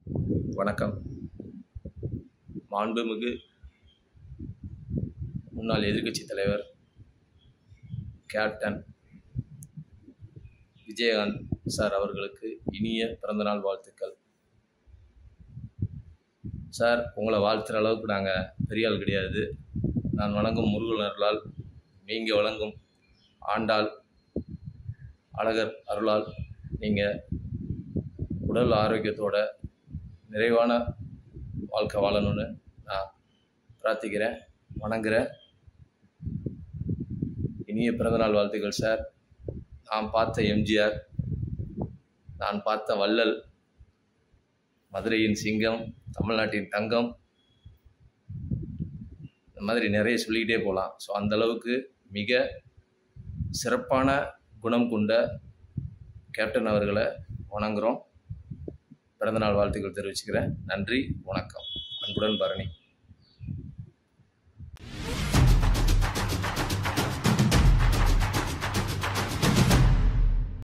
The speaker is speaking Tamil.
வணக்கம் மாண்புமிகு முன்னாள் எதிர்க்கட்சி தலைவர் கேப்டன் விஜயகாந்த் சார் அவர்களுக்கு இனிய பிறந்தநாள் வாழ்த்துக்கள் சார் உங்களை வாழ்த்துற அளவுக்கு நாங்கள் பெரிய ஆள் கிடையாது நான் வணங்கும் முருகன் அருளால் நீங்கள் வழங்கும் ஆண்டாள் அழகர் அருளால் நீங்கள் உடல் ஆரோக்கியத்தோட நிறைவான வாழ்க்கை வாழணும்னு நான் பிரார்த்திக்கிறேன் வணங்குறேன் இனிய பிறந்தநாள் வாழ்த்துக்கள் சார் நான் பார்த்த எம்ஜிஆர் நான் பார்த்த வள்ளல் மதுரையின் சிங்கம் தமிழ்நாட்டின் தங்கம் இந்த மாதிரி நிறைய சொல்லிக்கிட்டே போகலாம் ஸோ அந்தளவுக்கு மிக சிறப்பான குணம் கொண்ட கேப்டன் அவர்களை வணங்குகிறோம் பிறந்தநாள் வாழ்த்துக்கள் தெரிவிச்சுக்கிறேன் நன்றி வணக்கம் அன்புடன் பரணி